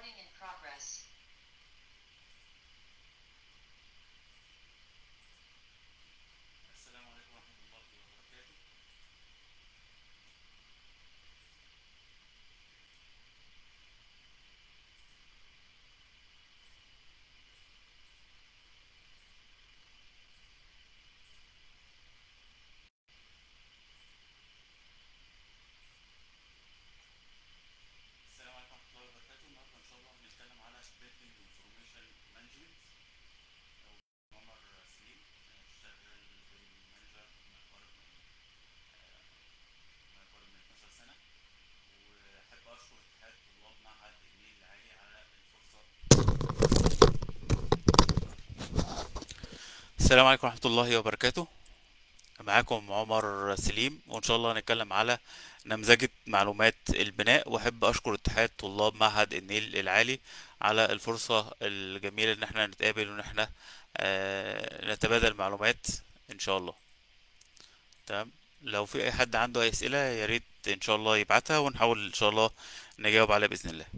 Recording in progress. السلام عليكم ورحمة الله وبركاته السلام عليكم ورحمة الله وبركاته النهاردة إن شاء الله هنتكلم على Building Information Management أو عمر سليم شغال بالمانجر مقارب من ما يقارب من 12 سنة وأحب أشكر اتحاد طلاب معهد النيل العالي على الفرصة السلام عليكم ورحمة الله وبركاته معاكم عمر سليم وإن شاء الله هنتكلم على نمذجة معلومات البناء وأحب أشكر اتحاد طلاب معهد النيل العالي على الفرصة الجميلة إن احنا نتقابل وإن احنا آه، نتبادل معلومات إن شاء الله تمام لو في أي حد عنده أي أسئلة يا ريت إن شاء الله يبعتها ونحاول إن شاء الله نجاوب عليها بإذن الله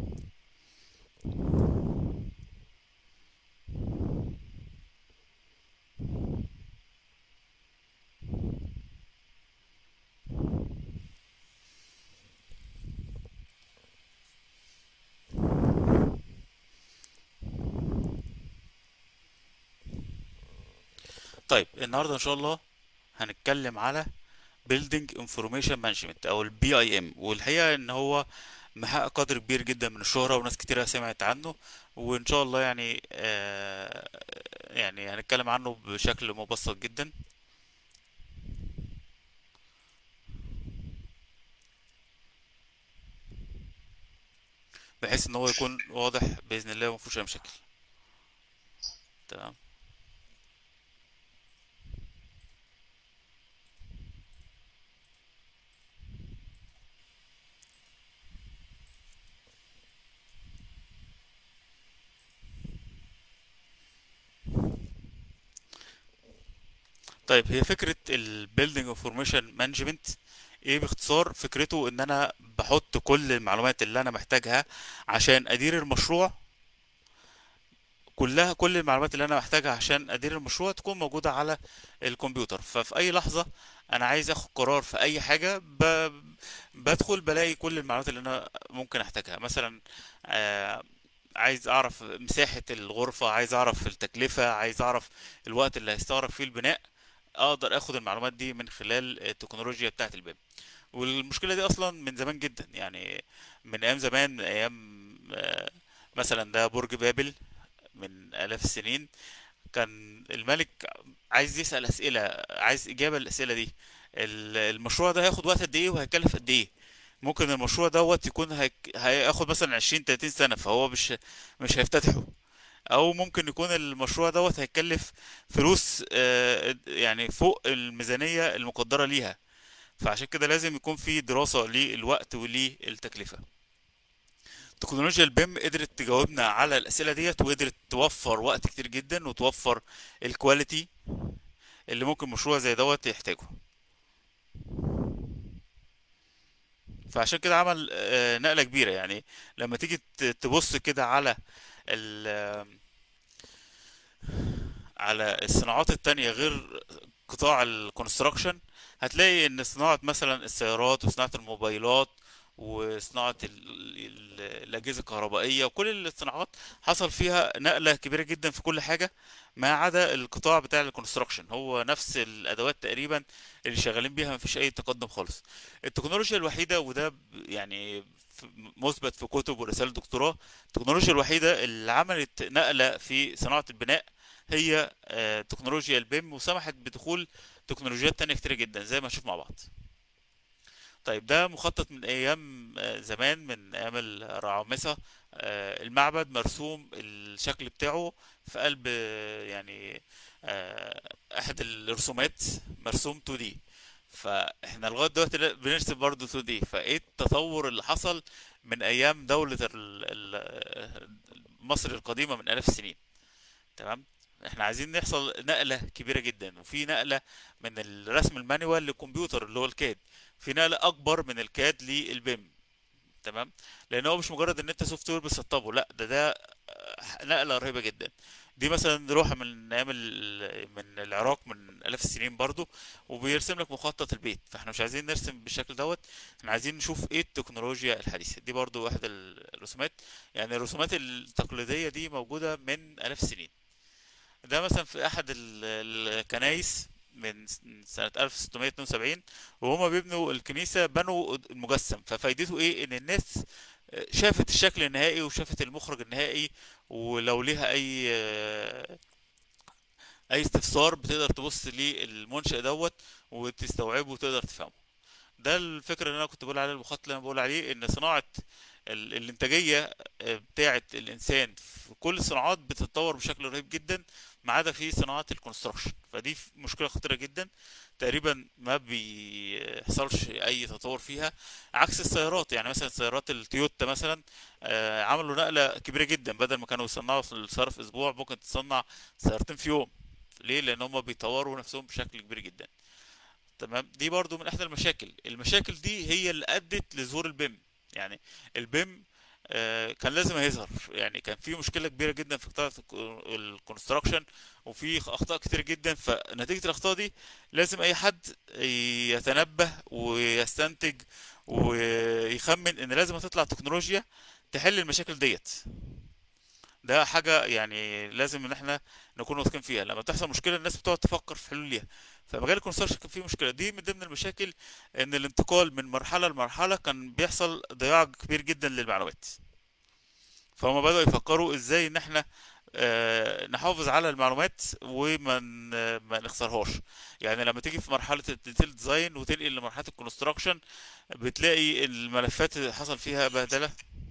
طيب النهارده ان شاء الله هنتكلم على Building Information Management او البي اي ام والحقيقه ان هو محقق قدر كبير جدا من الشهرة وناس كتيرة سمعت عنه وان شاء الله يعني آه يعني هنتكلم عنه بشكل مبسط جدا بحيث ان هو يكون واضح باذن الله ومفيهوش اي مشاكل تمام طيب هي فكرة ال Building Information Management ايه باختصار فكرته ان انا بحط كل المعلومات اللي انا محتاجها عشان ادير المشروع كلها كل المعلومات اللي انا محتاجها عشان ادير المشروع تكون موجودة على الكمبيوتر ففي اي لحظة انا عايز اخد قرار في اي حاجة ب... بدخل بلاقي كل المعلومات اللي انا ممكن احتاجها مثلا آه عايز اعرف مساحة الغرفة عايز اعرف التكلفة عايز اعرف الوقت اللي هيستغرق فيه البناء اقدر اخد المعلومات دي من خلال التكنولوجيا بتاعة البيم والمشكلة دي اصلا من زمان جدا يعني من ايام زمان من ايام آه، مثلا ده برج بابل من آلاف السنين كان الملك عايز يسأل أسئلة عايز إجابة للأسئلة دي ال- المشروع ده هياخد وقت قد إيه وهيكلف قد إيه ممكن المشروع دوت يكون هيك... هياخد مثلا 20 30 سنة فهو مش مش هيفتتحه او ممكن يكون المشروع دوت هيكلف فلوس آه، يعني فوق الميزانية المقدرة ليها فعشان كده لازم يكون في دراسة للوقت وللتكلفة تكنولوجيا البيم قدرت تجاوبنا على الأسئلة ديت وقدرت توفر وقت كتير جدا وتوفر الكواليتي اللي ممكن مشروع زي دوت يحتاجه فعشان كده عمل آه، نقلة كبيرة يعني لما تيجي ت- تبص كده على ال على الصناعات التانية غير قطاع الكونستراكشن هتلاقي ان صناعة مثلا السيارات وصناعة الموبايلات وصناعة ال- ال- الأجهزة الكهربائية وكل الصناعات حصل فيها نقلة كبيرة جدا في كل حاجة ما عدا القطاع بتاع الكونستراكشن هو نفس الأدوات تقريبا اللي شغالين بيها مفيش أي تقدم خالص التكنولوجيا الوحيدة وده ب- يعني ف- مثبت في كتب ورسائل دكتوراه التكنولوجيا الوحيدة اللي عملت نقلة في صناعة البناء هي آه، تكنولوجيا البيم وسمحت بدخول تكنولوجيات تانية كتير جدا زي ما نشوف مع بعض طيب ده مخطط من ايام آه، زمان من ايام الرعامسة آه، المعبد مرسوم الشكل بتاعه في قلب آه، يعني آه، احد الرسومات مرسوم 2D فاحنا لغايه دلوقتي لا- بنرسم برضه 2D فايه التطور اللي حصل من ايام دولة ال- ال- مصر القديمة من آلاف السنين تمام احنا عايزين نحصل نقلة كبيرة جدا وفي نقلة من الرسم المانيوال للكمبيوتر اللي هو الكاد في نقلة اكبر من الكاد للبيم تمام لان هو مش مجرد ان انت سوفت وير بتسطبه لا ده ده آه، نقله رهيبه جدا دي مثلا روحه من ايام ال- من العراق من الاف السنين برضو وبيرسم لك مخطط البيت فاحنا مش عايزين نرسم بالشكل دوت احنا عايزين نشوف ايه التكنولوجيا الحديثه دي برضو واحده ال- الرسومات يعني الرسومات التقليديه دي موجوده من الاف السنين ده مثلا في احد ال- الكنايس من س- سنة 1672 وهما بيبنوا الكنيسة بنوا المجسم ففايدته ايه ان الناس شافت الشكل النهائي وشافت المخرج النهائي ولو ليها اي اي استفسار بتقدر تبص للمنشأ دوت وتستوعبه وتقدر تفهمه ده الفكرة اللي انا كنت بقول عليه المخطط اللي انا بقول عليه ان صناعة ال- الانتاجية آه، بتاعة الانسان في كل الصناعات بتتطور بشكل رهيب جدا ما عدا في صناعة الكونستراكشن فدي ف- مشكلة خطيرة جدا تقريبا ما بيحصلش اي تطور فيها عكس السيارات يعني مثلا سيارات التويوتا مثلا آه، عملوا نقلة كبيرة جدا بدل ما كانوا يصنعوا السيارة في اسبوع ممكن تصنع سيارتين في يوم ليه لان هم بيطوروا نفسهم بشكل كبير جدا تمام دي برضو من احدى المشاكل المشاكل دي هي اللي ادت لظهور البيم يعني البيم آه، كان لازم يظهر يعني كان في مشكله كبيره جدا في قطاع الكونستراكشن وفي اخطاء كتير جدا فنتيجه الاخطاء دي لازم اي حد يتنبه ويستنتج ويخمن ان لازم تطلع تكنولوجيا تحل المشاكل ديت ده حاجة يعني لازم ان احنا نكون واثقين فيها لما تحصل مشكلة الناس بتقعد تفكر في حلول ليها فمجال الكونستراكشن كان فيه مشكلة دي من ضمن المشاكل ان الانتقال من مرحلة لمرحلة كان بيحصل ضياع كبير جدا للمعلومات فهم بدأوا يفكروا ازاي ان احنا آه، نحافظ على المعلومات وما ن- ما نخسرهاش يعني لما تيجي في مرحلة الديتيل ديزاين وتنقل لمرحلة الكونستراكشن بتلاقي الملفات اللي حصل فيها بهدلة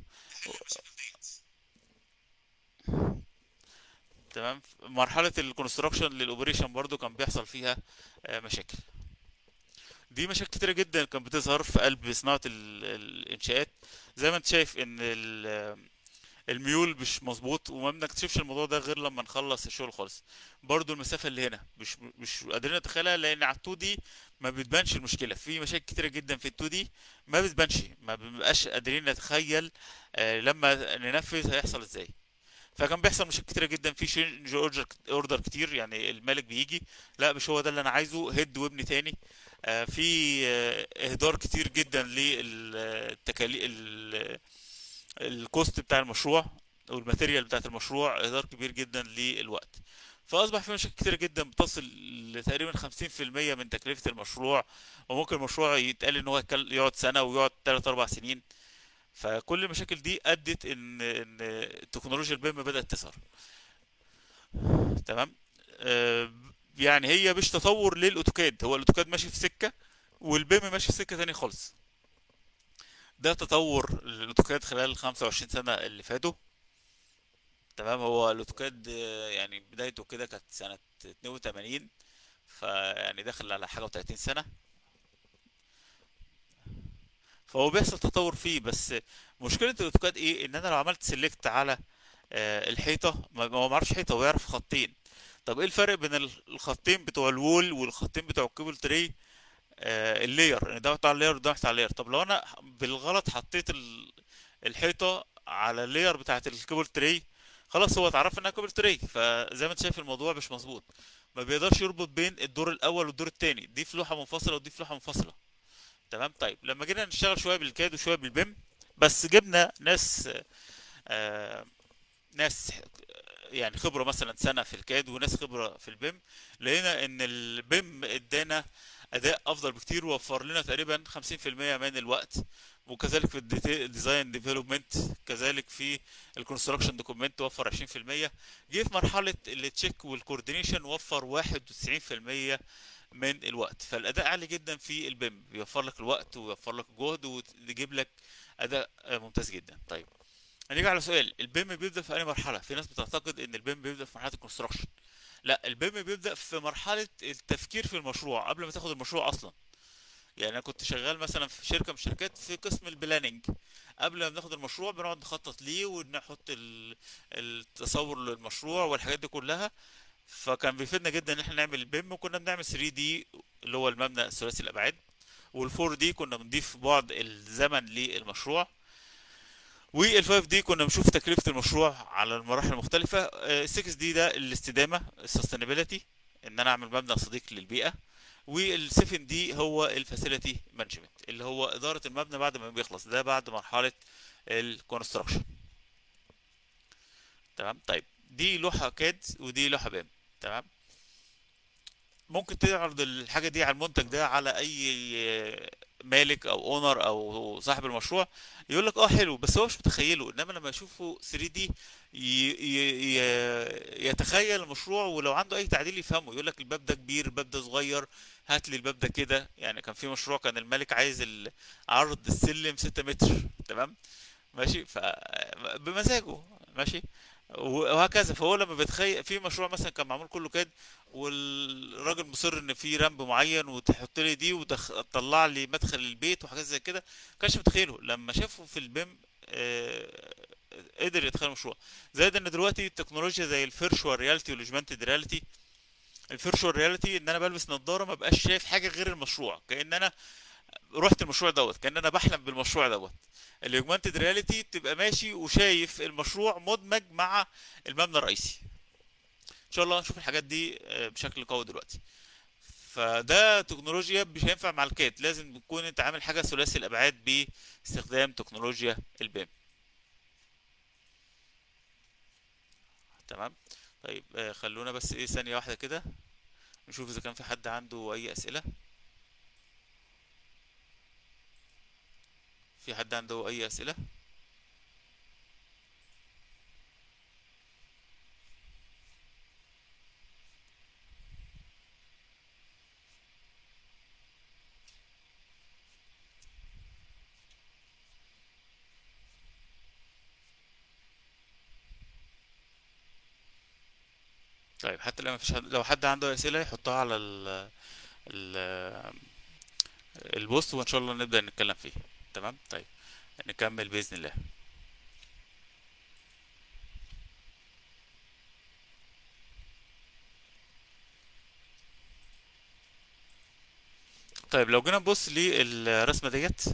تمام مرحلة الكونستراكشن للاوبريشن برضو كان بيحصل فيها آه، مشاكل دي مشاكل كتيرة جدا كانت بتظهر في قلب صناعة ال- الإنشاءات زي ما انت شايف ان ال- الميول مش مظبوط وما بنكتشفش الموضوع ده غير لما نخلص الشغل خالص برضو المسافة اللي هنا مش مش قادرين نتخيلها لان على 2 دي ما بتبانش المشكلة في مشاكل كتيرة جدا في ال 2 دي ما بتبانش ما بنبقاش قادرين نتخيل آه، لما ننفذ هيحصل ازاي فكان بيحصل مشاكل كتيرة جدا في شينج اوردر اوردر كتير يعني المالك بيجي لا مش هو ده اللي انا عايزه هد وابني تاني آه، في آه، اهدار كتير جدا للتكاليف الكوست بتاع المشروع والماتيريال بتاعت المشروع اهدار كبير جدا للوقت فاصبح في مشاكل كتير جدا بتصل لتقريبا 50% من تكلفة المشروع وممكن المشروع يتقال ان هو يكل- يقعد سنة ويقعد 3 4 سنين فكل المشاكل دي ادت ان ان تكنولوجيا البيم بدأت تظهر تمام آه، يعني هي مش تطور للاوتوكاد هو الاوتوكاد ماشي في سكة والبيم ماشي في سكة تاني خالص ده تطور الاوتوكاد خلال ال 25 سنة اللي فاتوا تمام هو الاوتوكاد آه، يعني بدايته كده كانت سنة 82 فيعني داخل على حاجة و30 سنة فهو بيحصل تطور فيه بس مشكلة الاوتوكاد ايه ان انا لو عملت سيلكت على آه، الحيطة ما ما هو معرفش حيطة هو يعرف خطين طب ايه الفرق بين ال- الخطين بتوع الوول والخطين بتوع الكيبل تري آه، اللاير ان ده محطوط على اللاير وده محطوط على اللاير طب لو انا بالغلط حطيت ال- الحيطة على اللاير بتاعت الكيبل تري خلاص هو اتعرف انها كيبل تري فزي ما انت شايف الموضوع مش مظبوط ما بيقدرش يربط بين الدور الاول والدور التاني دي في لوحة منفصلة ودي في لوحة منفصلة تمام طيب لما جينا نشتغل شوية بالكاد وشوية بالبيم بس جبنا ناس آه ناس يعني خبرة مثلا سنة في الكاد وناس خبرة في البيم لقينا ان البيم ادانا اداء افضل بكتير ووفر لنا تقريبا 50% من الوقت وكذلك في الديزاين ديفلوبمنت كذلك في الكونستراكشن دوكيمنت وفر 20% جه في مرحلة التشيك والكوردينيشن وفر 91% من الوقت فالاداء عالي جدا في البيم بيوفر لك الوقت ويوفر لك الجهد ويجيب لك اداء آه، ممتاز جدا طيب هنيجي على سؤال البيم بيبدا في اي مرحله في ناس بتعتقد ان البيم بيبدا في مرحله الكونستراكشن لا البيم بيبدا في مرحله التفكير في المشروع قبل ما تاخد المشروع اصلا يعني انا كنت شغال مثلا في شركه من الشركات في قسم البلاننج قبل ما بناخد المشروع بنقعد نخطط ليه ونحط ال- التصور للمشروع والحاجات دي كلها فكان بيفيدنا جدا ان احنا نعمل البيم وكنا بنعمل 3 دي اللي هو المبنى ثلاثي الابعاد وال4 دي كنا بنضيف بعد الزمن للمشروع وال 5 دي كنا بنشوف تكلفة المشروع على المراحل المختلفة ال 6 دي ده الاستدامة السستينابيلتي ان انا اعمل مبنى صديق للبيئة وال 7 دي هو الفاسيلتي مانجمنت اللي هو إدارة المبنى بعد ما بيخلص ده بعد مرحلة الكونستراكشن تمام طيب دي لوحة كاد ودي لوحة بام تمام ممكن تعرض الحاجة دي على المنتج ده على أي مالك أو أونر أو صاحب المشروع يقول لك اه حلو بس هو مش متخيله انما لما يشوفه 3 دي يتخيل المشروع ولو عنده اي تعديل يفهمه يقول لك الباب ده كبير الباب ده صغير هات لي الباب ده كده يعني كان في مشروع كان الملك عايز ال- عرض السلم 6 متر تمام ماشي ف بمزاجه ماشي وهكذا فهو لما بيتخيل في مشروع مثلا كان معمول كله كاد والراجل مصر ان في رمب معين وتحط لي دي وتطلع لي مدخل البيت وحاجات زي كده كانش متخيله لما شافه في البيم آه، قدر يتخيل المشروع زائد ان دلوقتي التكنولوجيا زي الفيرشوال رياليتي والاجمانتد رياليتي الفيرشوال رياليتي ان انا بلبس نظاره ما بقاش شايف حاجه غير المشروع كان انا رحت المشروع دوت كان انا بحلم بالمشروع دوت الاجمانتد رياليتي تبقى ماشي وشايف المشروع مدمج مع المبنى الرئيسي ان شاء الله نشوف الحاجات دي آه، بشكل قوي دلوقتي فده تكنولوجيا مش هينفع مع الكاد لازم تكون انت عامل حاجه ثلاثي الابعاد باستخدام تكنولوجيا البيم تمام طيب آه، خلونا بس ايه ثانيه واحده كده نشوف اذا كان في حد عنده اي اسئله في حد عنده اي اسئله طيب حتى لو مفيش حد لو حد عنده اسئله يحطها على ال ال البوست وان شاء الله نبدا نتكلم فيه تمام طيب نكمل باذن الله طيب لو جينا نبص للرسمه ديت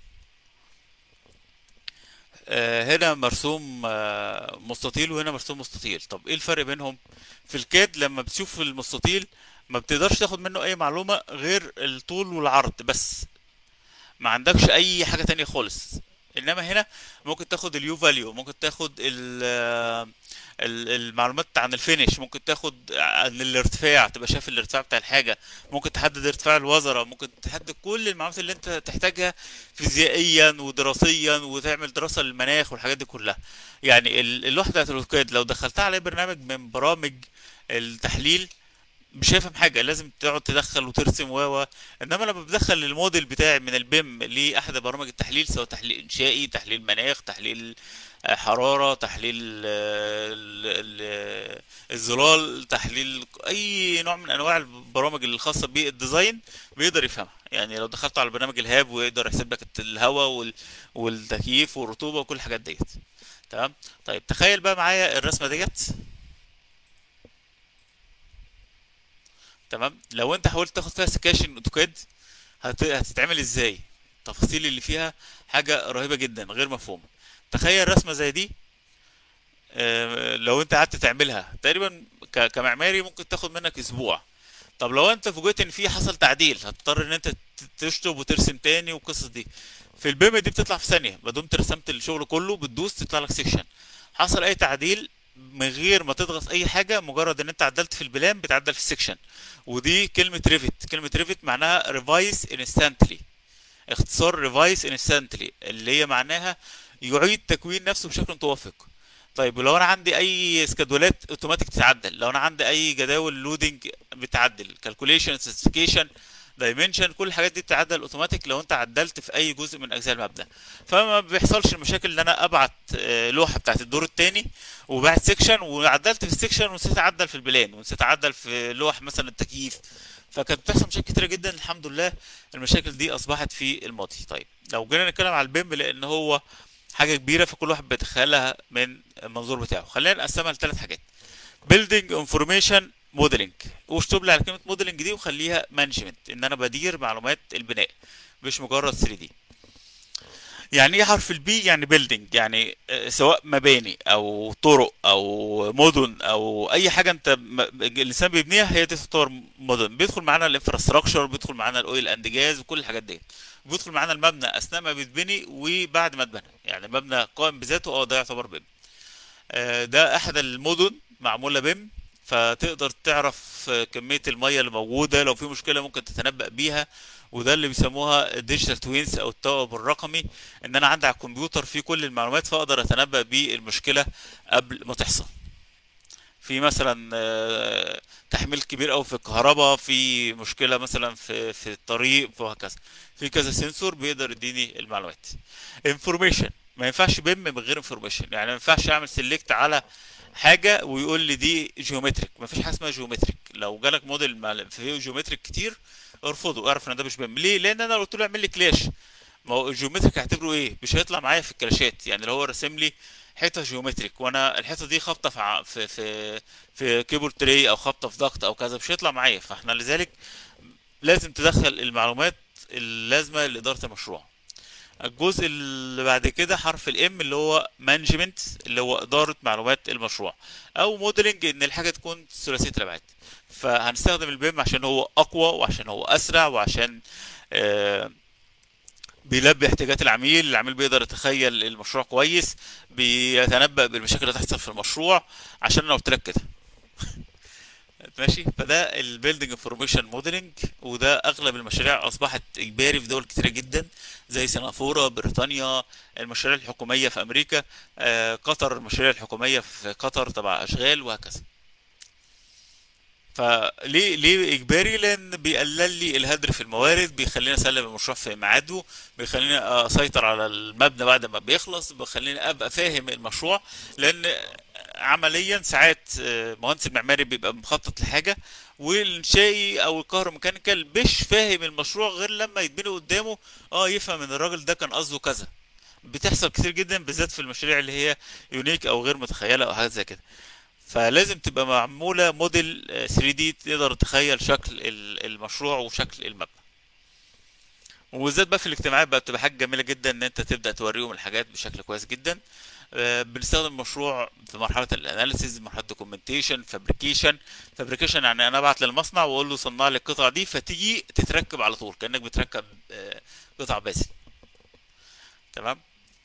آه، هنا مرسوم آه، مستطيل وهنا مرسوم مستطيل طب ايه الفرق بينهم في الكاد لما بتشوف المستطيل ما بتقدرش تاخد منه اي معلومة غير الطول والعرض بس ما عندكش اي حاجة تانية خالص انما هنا ممكن تاخد اليو فاليو ممكن تاخد ال ال- المعلومات عن الفينش ممكن تاخد عن الارتفاع تبقى شايف الارتفاع بتاع الحاجة ممكن تحدد ارتفاع الوزرة ممكن تحدد كل المعلومات اللي انت تحتاجها فيزيائيا ودراسيا وتعمل دراسة للمناخ والحاجات دي كلها يعني ال- اللوحة بتاعت الاوتوكاد لو دخلتها على برنامج من برامج التحليل مش هيفهم حاجه لازم تقعد تدخل وترسم و و انما لما بدخل الموديل بتاعي من البيم لاحد برامج التحليل سواء تحليل انشائي تحليل مناخ تحليل آه، حراره تحليل آه، ال- ال- الظلال تحليل اي نوع من انواع البرامج الخاصه بالديزاين بيقدر يفهمها يعني لو دخلت على برنامج الهاب ويقدر يحسب لك الهواء وال- والتكييف والرطوبه وكل الحاجات ديت تمام طيب تخيل بقى معايا الرسمه ديت تمام لو انت حاولت تاخد فيها سكاشن اوتوكاد هت... هتتعمل ازاي التفاصيل اللي فيها حاجه رهيبه جدا غير مفهومه تخيل رسمه زي دي آه، لو انت قعدت تعملها تقريبا ك... كمعماري ممكن تاخد منك اسبوع طب لو انت فوجئت ان في حصل تعديل هتضطر ان انت ت- تشطب وترسم تاني والقصص دي في البيم دي بتطلع في ثانيه ما دمت رسمت الشغل كله بتدوس تطلع لك سيكشن حصل اي تعديل من غير ما تضغط اي حاجه مجرد ان انت عدلت في البلان بتعدل في السيكشن ودي كلمه ريفت كلمه ريفت معناها ريفايس انستانتلي اختصار ريفايس انستانتلي اللي هي معناها يعيد تكوين نفسه بشكل متوافق طيب ولو انا عندي اي سكادولات اوتوماتيك تتعدل لو انا عندي اي جداول لودنج بتعدل كالكوليشن سبيسيفيكيشن دايمنشن كل الحاجات دي بتتعدل اوتوماتيك لو انت عدلت في اي جزء من اجزاء المبنى فما بيحصلش المشاكل ان انا ابعت آه، لوحه بتاعت الدور الثاني وبعت سيكشن وعدلت في السيكشن ونسيت اعدل في البلان ونسيت اعدل في لوح مثلا التكييف فكانت بتحصل مشاكل كتيره جدا الحمد لله المشاكل دي اصبحت في الماضي طيب لو جينا نتكلم على البيم لان هو حاجه كبيره فكل واحد بيتخيلها من المنظور بتاعه خلينا نقسمها لثلاث حاجات بيلدينج انفورميشن موديلنج واشطب لي على كلمه موديلنج دي وخليها مانجمنت ان انا بدير معلومات البناء مش مجرد 3 دي يعني ايه حرف البي يعني بيلدينج يعني آه، سواء مباني او طرق او مدن او اي حاجه انت م- الانسان بيبنيها هي دي تعتبر مدن بيدخل معانا الانفراستراكشر بيدخل معانا الاويل اند جاز وكل الحاجات دي بيدخل معانا المبنى اثناء ما بيتبني وبعد ما اتبنى يعني مبنى قائم بذاته اه ده يعتبر بيم آه، ده احد المدن معموله بيم فتقدر تعرف آه، كميه الميه اللي موجوده لو في مشكله ممكن تتنبأ بيها وده اللي بيسموها ديجيتال توينز او التوأم الرقمي ان انا عندي على الكمبيوتر فيه كل المعلومات فاقدر اتنبأ بالمشكله قبل ما تحصل في مثلا آه، تحميل كبير قوي في الكهرباء في مشكله مثلا في في الطريق وهكذا في كذا سنسور بيقدر يديني المعلومات انفورميشن ما ينفعش بيم من غير انفورميشن يعني ما ينفعش اعمل سيلكت على حاجه ويقول لي دي جيومتريك ما فيش حاجه اسمها جيومتريك لو جالك موديل مع- فيه جيومتريك كتير ارفضه اعرف ان ده مش بيم ليه لان انا لو قلت له اعمل لي كلاش ما هو الجيومتريك هعتبره ايه مش هيطلع معايا في الكلاشات يعني لو هو راسم لي حته جيومتريك وانا الحته دي خابطه في ع- في في في كيبورد تري او خابطه في ضغط او كذا مش هيطلع معايا فاحنا لذلك لازم تدخل المعلومات اللازمه لاداره المشروع الجزء اللي بعد كده حرف الام اللي هو مانجمنت اللي هو اداره معلومات المشروع او موديلنج ان الحاجه تكون ثلاثيه الابعاد فهنستخدم البيم عشان هو اقوى وعشان هو اسرع وعشان آه بيلبي احتياجات العميل العميل بيقدر يتخيل المشروع كويس بيتنبأ بالمشاكل اللي هتحصل في المشروع عشان انا قلت لك كده ماشي فده البيلدينج انفورميشن موديلنج وده اغلب المشاريع اصبحت اجباري في دول كتيره جدا زي سنغافوره بريطانيا المشاريع الحكوميه في امريكا آه، قطر المشاريع الحكوميه في قطر تبع اشغال وهكذا فليه ليه اجباري لان بيقلل لي الهدر في الموارد بيخليني اسلم المشروع في ميعاده بيخليني اسيطر على المبنى بعد ما بيخلص بيخليني ابقى فاهم المشروع لان عمليا ساعات آه، مهندس المعماري بيبقى مخطط لحاجه والانشائي او الكهروميكانيكال مش فاهم المشروع غير لما يتبني قدامه اه يفهم ان الراجل ده كان قصده كذا بتحصل كتير جدا بالذات في المشاريع اللي هي يونيك او غير متخيله او حاجات زي كده فلازم تبقى معموله موديل آه، 3 دي تقدر تتخيل شكل ال- المشروع وشكل المبنى وبالذات بقى في الاجتماعات بقى بتبقى حاجه جميله جدا ان انت تبدا توريهم الحاجات بشكل كويس جدا آه، بنستخدم المشروع في مرحله الاناليسيز مرحله دوكيومنتيشن فابريكيشن فابريكيشن يعني انا ابعت للمصنع واقول له صنع لي القطعه دي فتيجي تتركب على طول كانك بتركب آه، قطع باسل تمام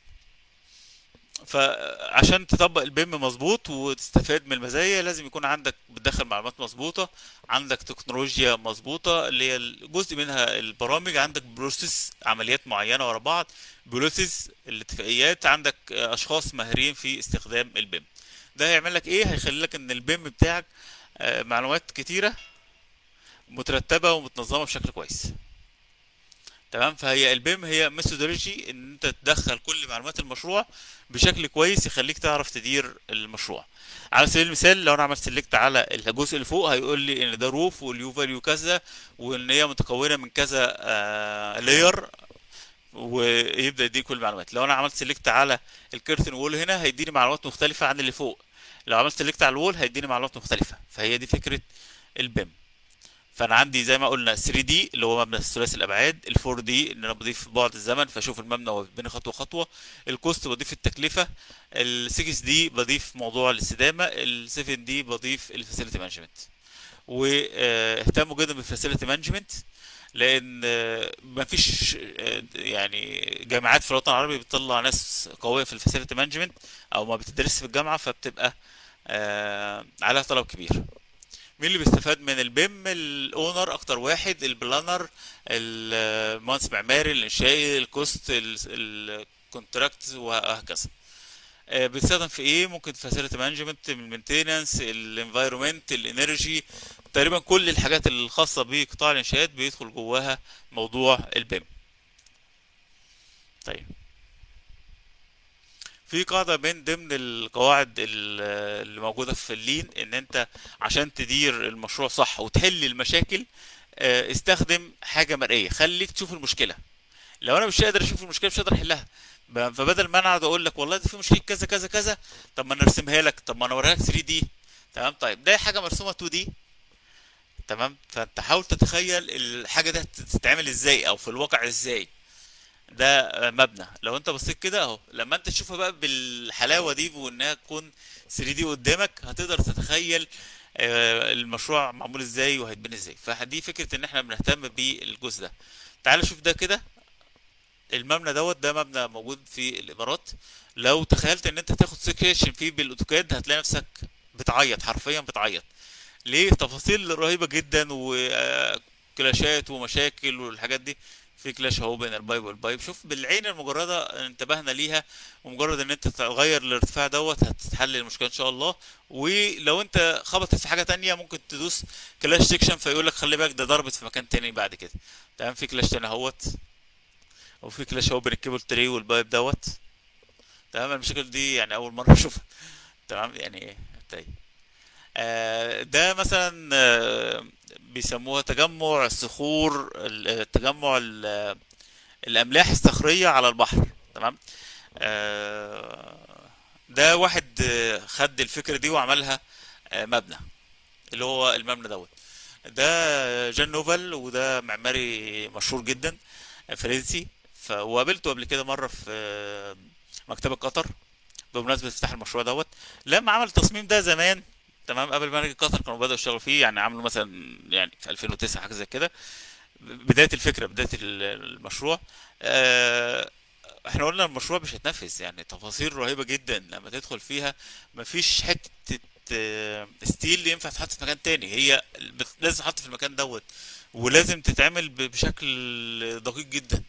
فعشان تطبق البيم مظبوط وتستفاد من المزايا لازم يكون عندك بتدخل معلومات مظبوطة عندك تكنولوجيا مظبوطة اللي هي جزء منها البرامج عندك بروسيس عمليات معينة ورا بعض بروسيس الاتفاقيات عندك اشخاص ماهرين في استخدام البيم ده هيعمل لك ايه هيخلي لك ان البيم بتاعك آه، معلومات كتيرة مترتبة ومتنظمة بشكل كويس تمام فهي البيم هي ميثودولوجي ان انت تدخل كل معلومات المشروع بشكل كويس يخليك تعرف تدير المشروع على سبيل المثال لو انا عملت سيلكت على الجزء اللي فوق هيقول لي ان ده روف واليو فاليو كذا وان هي متكونه من كذا آه لاير ويبدا يديني كل المعلومات لو انا عملت سيلكت على الكيرتن وول هنا هيديني معلومات مختلفه عن اللي فوق لو عملت سيلكت على الوول هيديني معلومات مختلفه فهي دي فكره البيم فانا عندي زي ما قلنا 3 دي اللي هو مبنى ثلاثي الابعاد ال 4 دي ان انا بضيف بعد الزمن فاشوف المبنى وهو بيتبني خطوه خطوه الكوست بضيف التكلفه ال 6 دي بضيف موضوع الاستدامه ال 7 دي بضيف الفاسيلتي مانجمنت واهتموا جدا بالفاسيلتي مانجمنت لان آه، مفيش آه، يعني جامعات في الوطن العربي بتطلع ناس قويه في الفاسيلتي مانجمنت او ما بتدرس في الجامعه فبتبقى آه، عليها طلب كبير مين اللي بيستفاد من البيم الاونر اكتر واحد البلانر المهندس المعماري الانشائي الكوست الكونتراكت وهكذا آه، بيستخدم في ايه ممكن فاسيلتي مانجمنت المينتيننس الانفايرومنت الانرجي تقريبا كل الحاجات الخاصه بقطاع الانشاءات بيدخل جواها موضوع البيم طيب في قاعدة من ضمن القواعد ال- اللي موجودة في اللين ان انت عشان تدير المشروع صح وتحل المشاكل آه، استخدم حاجة مرئية خليك تشوف المشكلة لو انا مش قادر اشوف المشكلة مش قادر احلها ب- فبدل ما انا اقعد اقول لك والله ده في مشكلة كذا كذا كذا طب ما انا ارسمها لك طب ما انا اوريها لك 3 دي تمام طيب ده حاجة مرسومة 2 دي تمام فانت حاول تتخيل الحاجة دي هتتعمل ازاي او في الواقع ازاي ده آه، مبنى لو انت بصيت كده اهو لما انت تشوفها بقى بالحلاوه دي وانها تكون 3 دي قدامك هتقدر تتخيل آه، المشروع معمول ازاي وهيتبني ازاي فدي فكره ان احنا بنهتم بالجزء ده تعال شوف ده كده المبنى دوت ده مبنى موجود في الامارات لو تخيلت ان انت تاخد سكشن فيه بالاوتوكاد هتلاقي نفسك بتعيط حرفيا بتعيط ليه تفاصيل رهيبة جدا وكلاشات ومشاكل والحاجات دي في كلاش اهو بين البايب والبايب شوف بالعين المجردة انتبهنا ليها ومجرد ان انت تغير الارتفاع دوت هتتحل المشكلة ان شاء الله ولو انت خبطت في حاجة تانية ممكن تدوس كلاش سيكشن فيقول لك خلي بالك ده ضربت في مكان تاني بعد كده تمام في كلاش تاني اهوت وفي كلاش اهو بين الكيبل تري والبايب دوت تمام المشاكل دي يعني اول مرة اشوفها تمام يعني طيب آه، ده مثلا آه، بيسموها تجمع الصخور ال- تجمع ال- الأملاح الصخرية على البحر تمام آه، ده واحد آه، خد الفكرة دي وعملها آه، مبنى اللي هو المبنى دوت ده جان نوفل وده معماري مشهور جدا آه، فرنسي ف- وقابلته قبل كده مرة في آه، مكتبة قطر بمناسبة افتتاح المشروع دوت لما عمل التصميم ده زمان تمام قبل ما نيجي قطر كانوا بدأوا يشتغلوا فيه يعني عملوا مثلا يعني في 2009 حاجة زي كده بداية الفكرة بداية ال- المشروع آه، احنا قلنا المشروع مش هيتنفذ يعني تفاصيل رهيبة جدا لما تدخل فيها مفيش حتة آه، ستيل ينفع تتحط في مكان تاني هي بت- لازم تتحط في المكان دوت ولازم تتعمل ب- بشكل دقيق جدا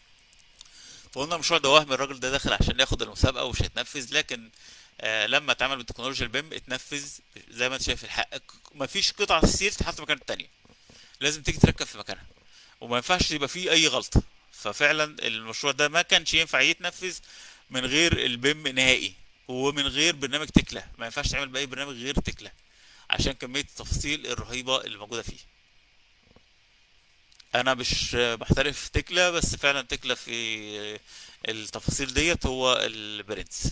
فقلنا المشروع ده وهم الراجل ده داخل عشان ياخد المسابقة ومش هيتنفذ لكن آه لما اتعمل بالتكنولوجيا البيم اتنفذ زي ما انت شايف الحق مفيش قطعة ستيل تتحط في مكان التانية لازم تيجي تركب في مكانها وما ينفعش يبقى فيه اي غلطة ففعلا المشروع ده ما كانش ينفع يتنفذ من غير البيم نهائي ومن غير برنامج تكلا ما ينفعش تعمل بأي برنامج غير تكلا عشان كمية التفاصيل الرهيبة اللي موجودة فيه انا مش محترف تكلا بس فعلا تكلا في التفاصيل ديت هو البرنس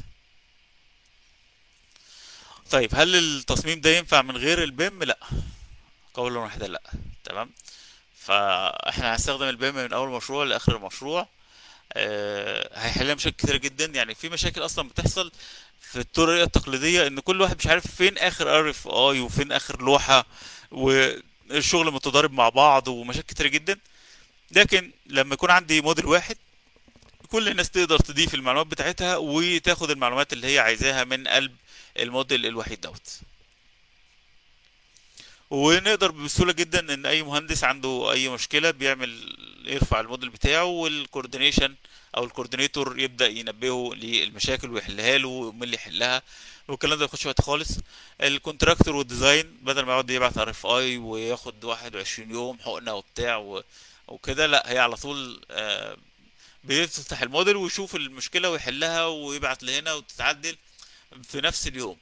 طيب هل التصميم ده ينفع من غير البيم لا قولا واحدا لا تمام فاحنا هنستخدم البيم من اول مشروع لاخر المشروع آه، هيحل لنا مشاكل كتيرة جدا يعني في مشاكل اصلا بتحصل في الطريقة التقليدية ان كل واحد مش عارف فين اخر ار اف اي وفين اخر لوحة والشغل متضارب مع بعض ومشاكل كتيرة جدا لكن لما يكون عندي موديل واحد كل الناس تقدر تضيف المعلومات بتاعتها وتاخد المعلومات اللي هي عايزاها من قلب الموديل الوحيد دوت ونقدر بسهولة جدا ان اي مهندس عنده اي مشكلة بيعمل يرفع الموديل بتاعه والكوردينيشن او الكوردينيتور يبدأ ينبهه للمشاكل ويحلها له ومين اللي يحلها والكلام ده ياخدش وقت خالص الكونتراكتور والديزاين بدل ما يقعد يبعت ار اف اي وياخد 21 يوم حقنة وبتاع و... وكده لا هي على طول آه، بيفتح الموديل ويشوف المشكلة ويحلها ويبعت لهنا وتتعدل في نفس اليوم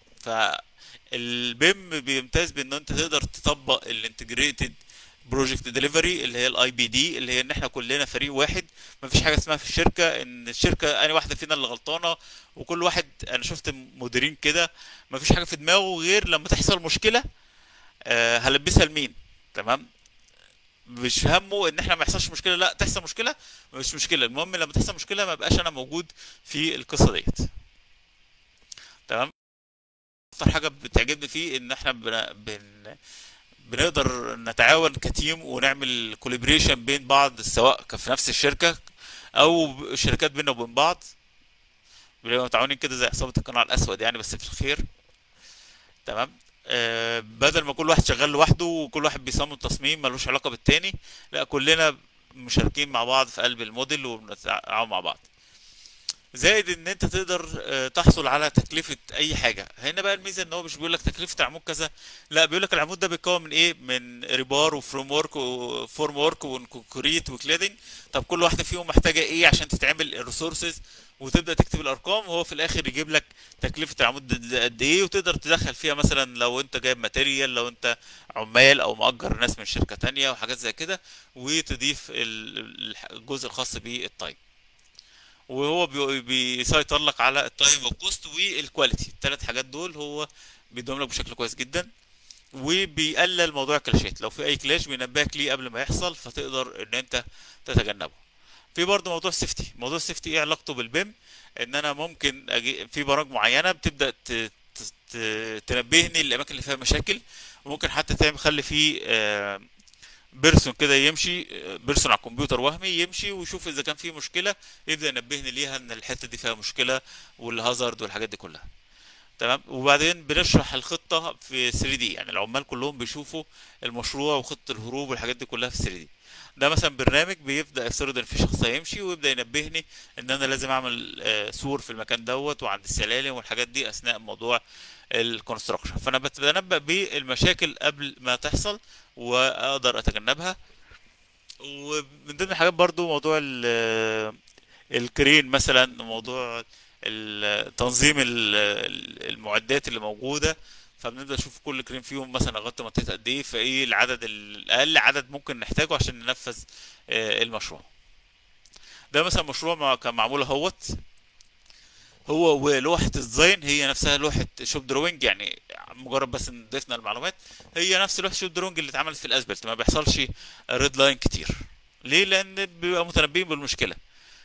فالبيم بيمتاز بان انت تقدر تطبق الانتجريتد بروجكت ديليفري اللي هي الاي بي دي اللي هي ان احنا كلنا فريق واحد مفيش حاجه اسمها في الشركه ان الشركه انا واحده فينا اللي غلطانه وكل واحد انا شفت مديرين كده مفيش حاجه في دماغه غير لما تحصل مشكله آه هلبسها لمين تمام مش همه ان احنا ما يحصلش مشكله لا تحصل مشكله مش مشكله المهم لما تحصل مشكله ما بقاش انا موجود في القصه ديت تمام اكتر حاجه بتعجبني فيه ان احنا بن... بن... بنقدر نتعاون كتيم ونعمل كوليبريشن بين بعض سواء كان في نفس الشركه او شركات بيننا وبين بعض بنبقى متعاونين كده زي عصابه القناع الاسود يعني بس في الخير تمام آه بدل ما كل واحد شغال لوحده وكل واحد بيصمم تصميم ملوش علاقه بالتاني لا كلنا مشاركين مع بعض في قلب الموديل وبنتعاون مع بعض زائد ان انت تقدر آه، تحصل على تكلفة اي حاجة هنا بقى الميزة ان هو مش بيقول لك تكلفة عمود كذا لا بيقول لك العمود ده بيتكون من ايه من ريبار وفريم ورك وفورم ورك وكونكريت وكليدنج طب كل واحدة فيهم محتاجة ايه عشان تتعمل الريسورسز وتبدأ تكتب الارقام وهو في الاخر يجيب لك تكلفة العمود ده- ده قد ايه وتقدر تدخل فيها مثلا لو انت جايب ماتيريال لو انت عمال او مأجر ناس من شركة تانية وحاجات زي كده وتضيف ال- ال- الجزء الخاص بالتايم وهو بي- بيسيطر لك على التايم والكوست والكواليتي الثلاث حاجات دول هو بيدوم لك بشكل كويس جدا وبيقلل موضوع الكلاشات لو في اي كلاش بينبهك ليه قبل ما يحصل فتقدر ان انت تتجنبه في برضه موضوع السيفتي موضوع السيفتي ايه علاقته بالبيم ان انا ممكن أجي في برامج معينه بتبدا ت... ت... ت- تنبهني الاماكن اللي فيها مشاكل وممكن حتى تعمل خلي فيه آه، بيرسون كده يمشي آه، بيرسون على الكمبيوتر وهمي يمشي ويشوف اذا كان في مشكله يبدا ينبهني ليها ان الحته دي فيها مشكله والهازارد والحاجات دي كلها تمام وبعدين بنشرح الخطه في 3 دي يعني العمال كلهم بيشوفوا المشروع وخطه الهروب والحاجات دي كلها في 3 دي ده مثلا برنامج بيبدا يفترض ان في شخص هيمشي ويبدا ينبهني ان انا لازم اعمل آه، سور في المكان دوت وعند السلالم والحاجات دي اثناء موضوع الكونستراكشن فانا بتنبأ بالمشاكل قبل ما تحصل واقدر اتجنبها ومن ضمن الحاجات برضو موضوع ال- الكرين مثلا موضوع ال- تنظيم ال- ال- المعدات اللي موجوده فبنبدا نشوف كل كريم فيهم مثلا غطى منطقه قد ايه فايه العدد الاقل عدد ممكن نحتاجه عشان ننفذ آه، المشروع ده مثلا مشروع مع- كان معمول اهوت هو ولوحة الديزاين هي نفسها لوحة شوب دروينج يعني مجرد بس ان ضفنا المعلومات هي نفس لوحة شوب دروينج اللي اتعملت في الاسبلت ما بيحصلش ريد لاين كتير ليه لان بيبقى متنبئين بالمشكلة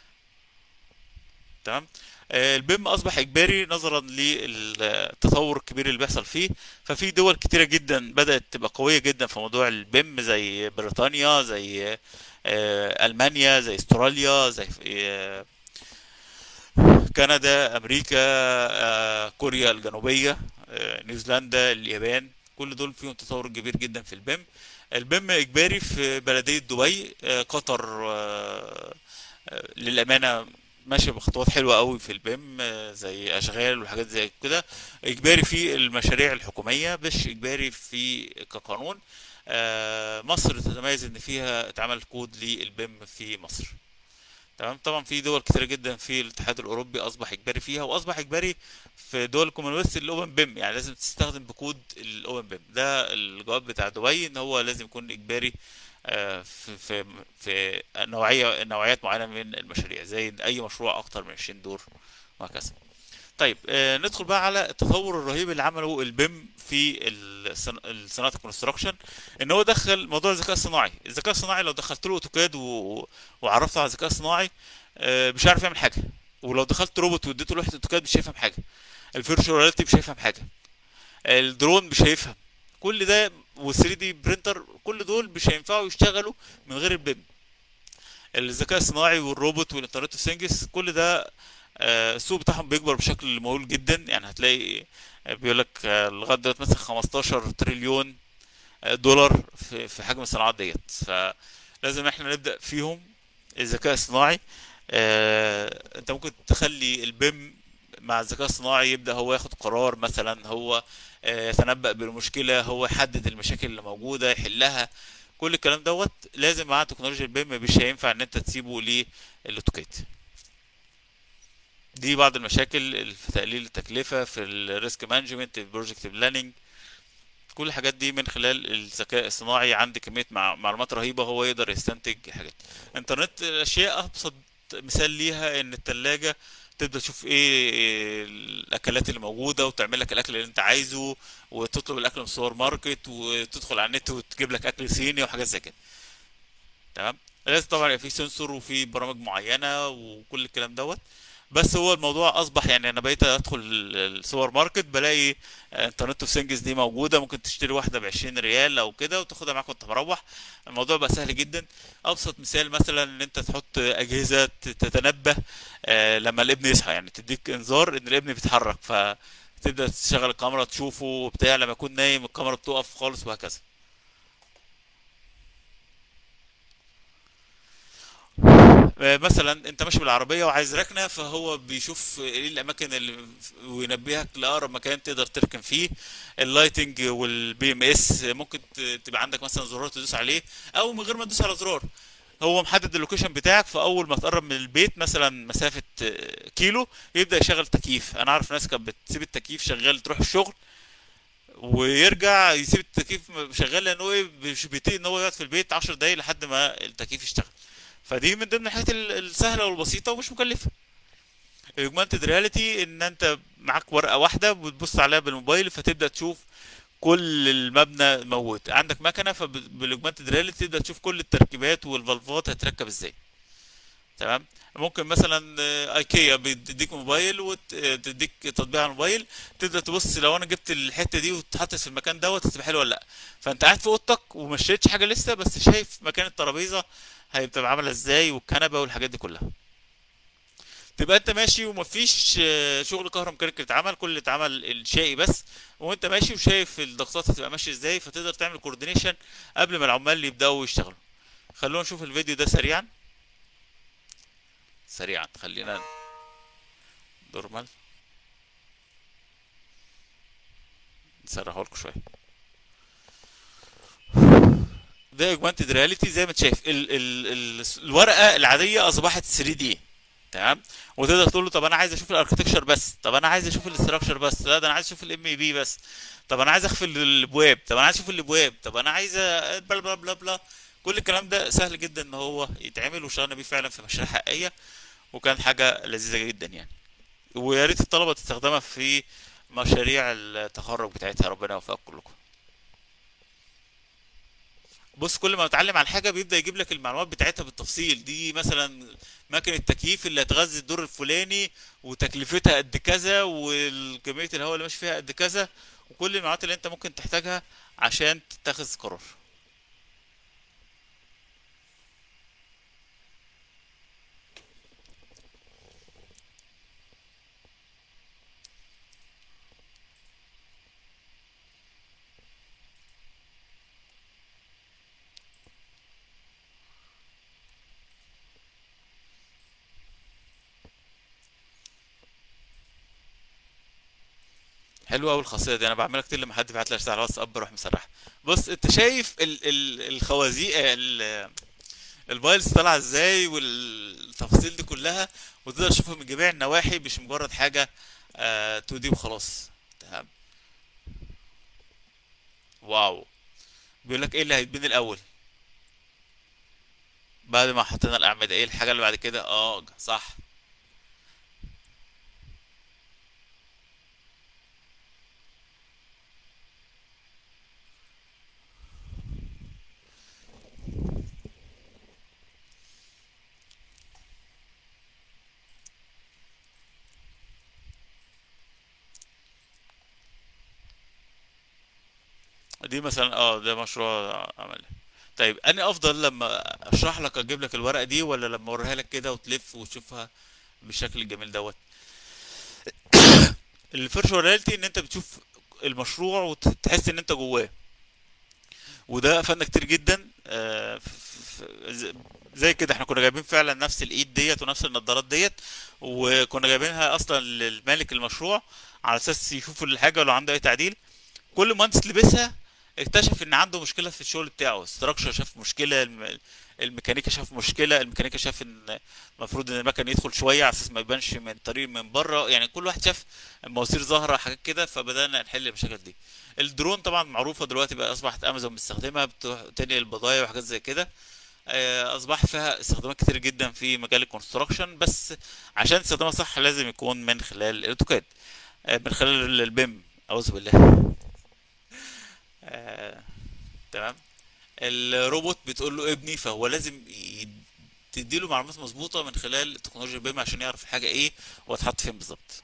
تمام آه، البيم اصبح اجباري نظرا للتطور الكبير اللي بيحصل فيه ففي دول كتيره جدا بدات تبقى قويه جدا في موضوع البيم زي بريطانيا زي آه، المانيا زي استراليا زي آه، كندا امريكا آه، كوريا الجنوبيه آه، نيوزيلندا اليابان كل دول فيهم تطور كبير جدا في البيم البيم اجباري في بلديه دبي آه، قطر آه، آه، للامانه ماشيه بخطوات حلوه قوي في البيم آه، زي اشغال وحاجات زي كده اجباري في المشاريع الحكوميه مش اجباري في كقانون آه، مصر تتميز ان فيها اتعمل كود للبيم في مصر تمام طبعا في دول كتيرة جدا في الاتحاد الاوروبي اصبح اجباري فيها واصبح اجباري في دول الكومنولث الاوبن بيم يعني لازم تستخدم بكود الاوبن بيم ده الجواب بتاع دبي ان هو لازم يكون اجباري آه، في في في نوعيه نوعيات معينه من المشاريع زي اي مشروع اكتر من 20 دور وهكذا طيب آه، ندخل بقى على التطور الرهيب اللي عمله البيم في الصن- الصناعه الكونستراكشن ان هو دخل موضوع الذكاء الصناعي الذكاء الصناعي لو دخلت له اوتوكاد و... وعرفته على الذكاء الصناعي آه، مش عارف يعمل حاجه ولو دخلت روبوت واديته لوحه اوتوكاد مش هيفهم حاجه الفيرتشوال رياليتي مش هيفهم حاجه الدرون مش هيفهم كل ده وال3 دي برينتر كل دول مش هينفعوا يشتغلوا من غير البيم الذكاء الصناعي والروبوت والانترنت اوف ثينجز كل ده آه، السوق بتاعهم بيكبر بشكل مهول جدا يعني هتلاقي آه، بيقول لك آه، لغايه دلوقتي مثلا 15 تريليون آه، دولار في في حجم الصناعات ديت فلازم احنا نبدا فيهم الذكاء الصناعي آه، انت ممكن تخلي البيم مع الذكاء الصناعي يبدا هو ياخد قرار مثلا هو آه، يتنبأ بالمشكله هو يحدد المشاكل اللي موجوده يحلها كل الكلام دوت لازم مع تكنولوجيا البيم مش هينفع ان انت تسيبه للاوتوكاد دي بعض المشاكل ال- في تقليل التكلفة في الريسك مانجمنت البروجكت بلاننج كل الحاجات دي من خلال الذكاء الصناعي عندي كمية مع- معلومات رهيبة هو يقدر يستنتج حاجات انترنت الاشياء ابسط مثال ليها ان التلاجة تبدأ تشوف ايه الاكلات اللي موجودة وتعمل لك الاكل اللي انت عايزه وتطلب الاكل من السوبر ماركت وتدخل على النت وتجيب لك اكل صيني وحاجات زي كده تمام لازم طبعا يبقى في سنسور وفي برامج معينة وكل الكلام دوت بس هو الموضوع اصبح يعني انا بقيت ادخل السوبر ماركت بلاقي انترنت اوف ثينجز دي موجوده ممكن تشتري واحده ب 20 ريال او كده وتاخدها معاك وانت مروح الموضوع بقى سهل جدا ابسط مثال مثلا ان انت تحط اجهزه تتنبه آه، لما الابن يصحى يعني تديك انذار ان الابن بيتحرك فتبدا تشغل الكاميرا تشوفه وبتاع لما يكون نايم الكاميرا بتقف خالص وهكذا آه، مثلا انت ماشي بالعربيه وعايز ركنه فهو بيشوف ايه الاماكن اللي وينبهك لاقرب مكان تقدر تركن فيه اللايتنج والبي ام اس ممكن ت- تبقى عندك مثلا زرار تدوس عليه او من غير ما تدوس على زرار هو محدد اللوكيشن بتاعك فاول ما تقرب من البيت مثلا مسافه آه، كيلو يبدا يشغل تكييف انا عارف ناس كانت بتسيب التكييف شغال تروح الشغل ويرجع يسيب التكييف شغال لانه ايه مش بيطيق ان هو يقعد في البيت 10 دقايق لحد ما التكييف يشتغل فدي من ضمن الحاجات ال- السهله والبسيطه ومش مكلفه الاوجمانتد رياليتي ان انت معاك ورقه واحده بتبص عليها بالموبايل فتبدا تشوف كل المبنى موجود عندك مكنه فبالاوجمانتد رياليتي تبدا تشوف كل التركيبات والفالفات هتركب ازاي تمام ممكن مثلا آه، ايكيا بتديك موبايل وتديك تطبيق على الموبايل تبدا تبص لو انا جبت الحته دي واتحطت في المكان دوت هتبقى حلوه ولا لا فانت قاعد في اوضتك وما اشتريتش حاجه لسه بس شايف مكان الترابيزه هيبقى عامله ازاي والكنبه والحاجات دي كلها تبقى انت ماشي ومفيش آه، شغل كهروميكانيكي اتعمل كل اللي اتعمل الشائي بس وانت ماشي وشايف الضغطات هتبقى ماشيه ازاي فتقدر تعمل كوردينيشن قبل ما العمال يبداوا يشتغلوا خلونا نشوف الفيديو ده سريعا سريعا خلينا نورمال نسرحه لكم شويه ده اوجمانتد رياليتي زي ما انت شايف ال ال ال الورقه العاديه اصبحت 3 دي تمام وتقدر تقول له طب انا عايز اشوف الاركتكشر بس طب انا عايز اشوف الاستراكشر بس لا ده انا عايز اشوف الام اي بي بس طب انا عايز اخفي الابواب طب انا عايز اشوف الابواب طب انا عايز أ- بلا بلا بلا بلا كل الكلام ده سهل جدا ان هو يتعمل وشغلنا بيه فعلا في مشاريع حقيقيه وكان حاجه لذيذه جدا يعني ويا ريت الطلبه تستخدمها في مشاريع التخرج بتاعتها ربنا يوفقكم كلكم بص كل ما تتعلم عن حاجه بيبدا يجيب لك المعلومات بتاعتها بالتفصيل دي مثلا ماكينه التكييف اللي هتغذي الدور الفلاني وتكلفتها قد كذا وكميه الهواء اللي ماشي فيها قد كذا وكل المعلومات اللي انت ممكن تحتاجها عشان تتخذ قرار حلوه قوي الخاصيه دي انا بعملها كتير لما حد بعت لي رساله على الواتساب بروح مسرحها بص انت شايف ال ال الخوازيق ال- الفايلز طالعه ازاي والتفاصيل دي كلها وتقدر تشوفها من جميع النواحي مش مجرد حاجه آه 2 دي وخلاص تمام واو بيقول لك ايه اللي هيتبني الاول بعد ما حطينا الاعمده ايه الحاجه اللي بعد كده اه صح دي مثلا اه ده مشروع عملي طيب انا افضل لما اشرح لك اجيب لك الورقه دي ولا لما اوريها لك كده وتلف وتشوفها بالشكل الجميل دوت الفيرتشوال رياليتي ان انت بتشوف المشروع وتحس ان انت جواه وده فن كتير جدا آه، ف- ف- ز- زي كده احنا كنا جايبين فعلا نفس الايد ديت ونفس النضارات ديت وكنا جايبينها اصلا للمالك المشروع على اساس يشوف الحاجه ولو عنده اي تعديل كل مهندس لبسها اكتشف ان عنده مشكله في الشغل بتاعه استراكشر شاف مشكله الم... الميكانيكا شاف مشكله الميكانيكا شاف ان المفروض ان المكن يدخل شويه على اساس ما يبانش من طريق من بره يعني كل واحد شاف مواسير ظاهره حاجات كده فبدانا نحل المشاكل دي الدرون طبعا معروفه دلوقتي بقى اصبحت امازون بتستخدمها بتنقل البضايع وحاجات زي كده آه، اصبح فيها استخدامات كتير جدا في مجال الكونستراكشن بس عشان تستخدمها صح لازم يكون من خلال الاوتوكاد آه، من خلال البيم اعوذ بالله آه، تمام الروبوت بتقول له ابني فهو لازم ي- تديله معلومات مظبوطه من خلال تكنولوجيا البيم عشان يعرف الحاجه ايه وهتحط فين بالظبط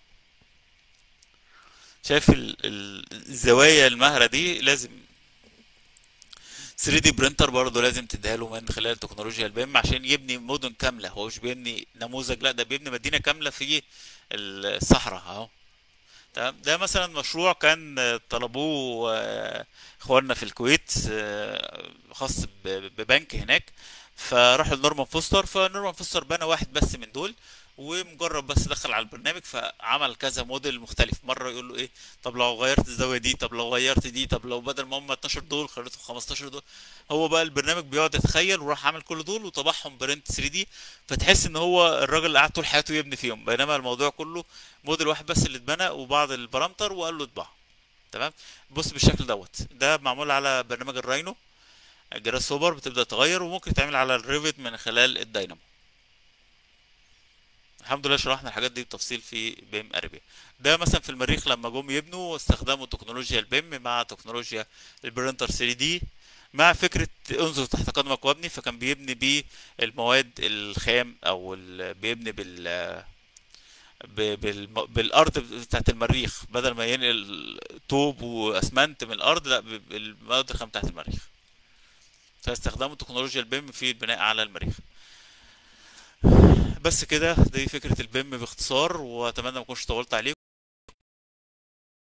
شايف ال- ال- الزوايا المهرة دي لازم 3 دي برينتر برضه لازم تديها له من خلال تكنولوجيا البيم عشان يبني مدن كامله هو مش بيبني نموذج لا ده بيبني مدينه كامله في الصحراء اهو تمام ده مثلا مشروع كان آه، طلبوه آه، اخواننا في الكويت آه، خاص ب- ببنك هناك فراحوا لنورمان فوستر فنورمان فوستر بنى واحد بس من دول ومجرد بس دخل على البرنامج فعمل كذا موديل مختلف مره يقول له ايه طب لو غيرت الزاويه دي طب لو غيرت دي طب لو بدل ما هم 12 دول خليتهم 15 دول هو بقى البرنامج بيقعد يتخيل وراح عامل كل دول وطبعهم برنت 3 دي فتحس ان هو الراجل اللي قعد طول حياته يبني فيهم بينما الموضوع كله موديل واحد بس اللي اتبنى وبعض البارامتر وقال له اطبع تمام بص بالشكل دوت ده معمول على برنامج الراينو الجراس سوبر بتبدا تغير وممكن تعمل على الريفت من خلال الداينامو الحمد لله شرحنا الحاجات دي بتفصيل في بيم اربيا ده مثلا في المريخ لما جم يبنوا استخدموا تكنولوجيا البيم مع تكنولوجيا البرينتر 3 دي مع فكرة انظر تحت قدمك وابني فكان بيبني بيه المواد الخام او ال... بيبني بال... ب- بالم... بالارض بتاعت المريخ بدل ما ينقل طوب واسمنت من الارض لا ب- بالمواد الخام بتاعت المريخ فاستخدموا تكنولوجيا البيم في البناء على المريخ بس كده دي فكرة البيم باختصار واتمنى ما اكونش طولت عليكم